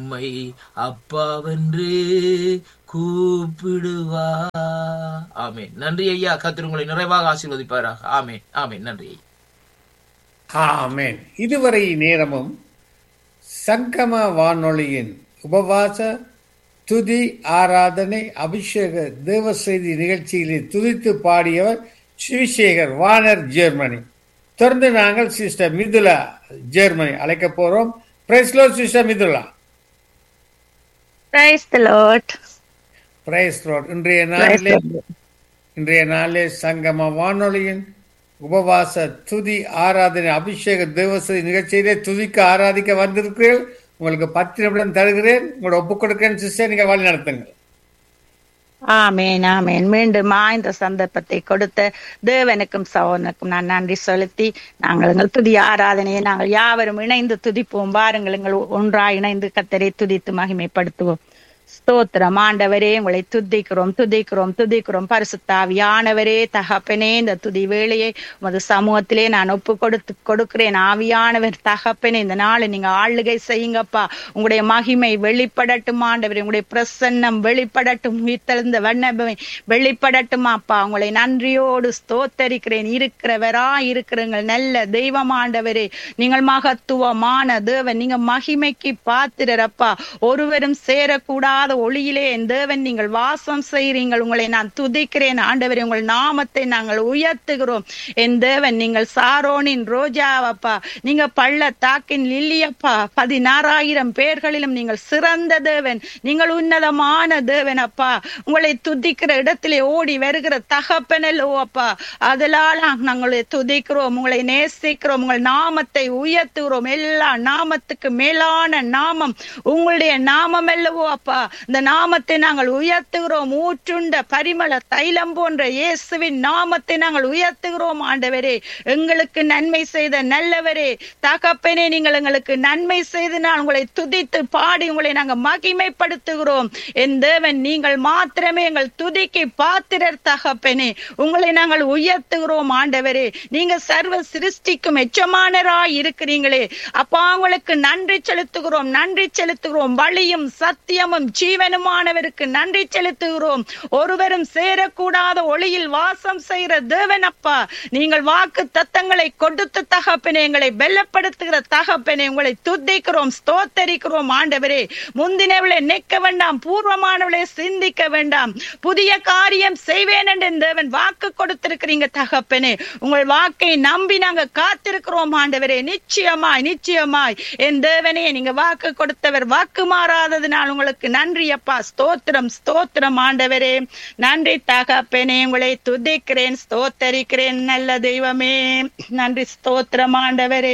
உம்மை அப்பாவென்று கூப்பிடுவா ஆமென் நன்றி ஐயா கத்திர உங்களை நிறைவாக ஆசீர்வதிப்பாராக ஆமென் ஆமென் நன்றி ஐயா ஆமென் இதுவரை நேரமும் சங்கம வானொலியின் உபவாச துதி ஆராதனை அபிஷேக தேவ செய்தி நிகழ்ச்சியிலே துதித்து பாடியவர் சிவசேகர் வானர் ஜெர்மனி தொடர்ந்து நாங்கள் சிஸ்டர் மிதுலா ஜெர்மனி அழைக்க போறோம் பிரைஸ்லோ sister Mithula Praise the Lord. Praise lord இன்றைய Praise நாளிலே the Lord. இன்றைய நாளிலே சங்கம வானொலியின் உபவாச துதி ஆராதனை அபிஷேக தேவசதி நிகழ்ச்சியிலே துதிக்க ஆராதிக்க வந்திருக்கிறீர்கள் உங்களுக்கு பத்து நிமிடம் தருகிறேன் உங்களோட ஒப்புக் கொடுக்கிறேன் சிஸ்டர் நீங்க வழி நடத்துங்கள் ஆமேன் ஆமேன் மீண்டுமா இந்த சந்தர்ப்பத்தை கொடுத்த தேவனுக்கும் சகோதரனுக்கும் நான் நன்றி செலுத்தி நாங்கள் எங்கள் துதி ஆராதனையை நாங்கள் யாவரும் இணைந்து துதிப்போம் வாருங்கள் எங்கள் ஒன்றாய் இணைந்து கத்தரை துதித்து மகிமைப்படுத்துவோம் ஸ்தோத்திரம் ஆண்டவரே உங்களை துதிக்கிறோம் துதிக்கிறோம் துதிக்கிறோம் பரிசுத்தாவியானவரே தகப்பனே இந்த துதி வேளையை உமது சமூகத்திலே நான் ஒப்பு கொடுத்து கொடுக்கிறேன் ஆவியானவர் தகப்பனே இந்த நாள் நீங்க ஆளுகை செய்யுங்கப்பா உங்களுடைய மகிமை வெளிப்படட்டும் ஆண்டவரே உங்களுடைய பிரசன்னம் வெளிப்படட்டும் உயிர்த்தெழுந்த வண்ணமை வெளிப்படட்டும் அப்பா உங்களை நன்றியோடு ஸ்தோத்தரிக்கிறேன் இருக்கிறவரா இருக்கிறங்கள் நல்ல தெய்வம் ஆண்டவரே நீங்கள் மகத்துவமான தேவன் நீங்க மகிமைக்கு பாத்திரரப்பா ஒருவரும் சேரக்கூடாத ஒளியிலே என் தேவன் நீங்கள் வாசம் செய்கிறீங்கள் உங்களை நான் துதிக்கிறேன் ஆண்டவரே உங்கள் நாமத்தை நாங்கள் உயர்த்துகிறோம் என் தேவன் நீங்கள் சாரோனின் ரோஜாவப்பா நீங்க பள்ளத்தாக்கின் லில்லியப்பா பதினாறாயிரம் பேர்களிலும் நீங்கள் சிறந்த தேவன் நீங்கள் உன்னதமான தேவன் அப்பா உங்களை துதிக்கிற இடத்திலே ஓடி வருகிற தகப்பனல்லோ அப்பா அதனால நாங்கள் துதிக்கிறோம் உங்களை நேசிக்கிறோம் உங்கள் நாமத்தை உயர்த்துகிறோம் எல்லா நாமத்துக்கு மேலான நாமம் உங்களுடைய நாமம் அல்லவோ அப்பா இந்த நாமத்தை நாங்கள் உயர்த்துகிறோம் ஊற்றுண்ட பரிமள தைலம் போன்ற இயேசுவின் நாமத்தை நாங்கள் உயர்த்துகிறோம் ஆண்டவரே எங்களுக்கு நன்மை செய்த நல்லவரே தகப்பனே நீங்கள் எங்களுக்கு நன்மை செய்து நான் உங்களை துதித்து பாடி உங்களை நாங்கள் மகிமைப்படுத்துகிறோம் என் தேவன் நீங்கள் மாத்திரமே எங்கள் துதிக்கு பாத்திரர் தகப்பனே உங்களை நாங்கள் உயர்த்துகிறோம் ஆண்டவரே நீங்க சர்வ சிருஷ்டிக்கும் எச்சமானராய் இருக்கிறீங்களே அப்பா உங்களுக்கு நன்றி செலுத்துகிறோம் நன்றி செலுத்துகிறோம் வழியும் சத்தியமும் ஜீவனுமானவருக்கு நன்றி செலுத்துகிறோம் ஒருவரும் சேரக்கூடாத ஒளியில் வாசம் செய்கிற தேவன் அப்பா நீங்கள் வாக்கு தத்தங்களை கொடுத்து தகப்பனே எங்களை வெல்லப்படுத்துகிற தகப்பனே உங்களை துதிக்கிறோம் ஸ்தோத்தரிக்கிறோம் ஆண்டவரே முந்தினவளை நிற்க வேண்டாம் பூர்வமானவளை சிந்திக்க வேண்டாம் புதிய காரியம் செய்வேன் என்று தேவன் வாக்கு கொடுத்திருக்கிறீங்க தகப்பனே உங்கள் வாக்கை நம்பி நாங்க காத்திருக்கிறோம் ஆண்டவரே நிச்சயமாய் நிச்சயமாய் என் தேவனே நீங்க வாக்கு கொடுத்தவர் வாக்கு மாறாததுனால் உங்களுக்கு நன்றி அப்பா ஸ்தோத்திரம் ஸ்தோத்திரம் ஆண்டவரே நன்றி தகப்பனே உங்களை துதிக்கிறேன் ஸ்தோத்தரிக்கிறேன் நல்ல தெய்வமே நன்றி ஸ்தோத்திரம் ஆண்டவரே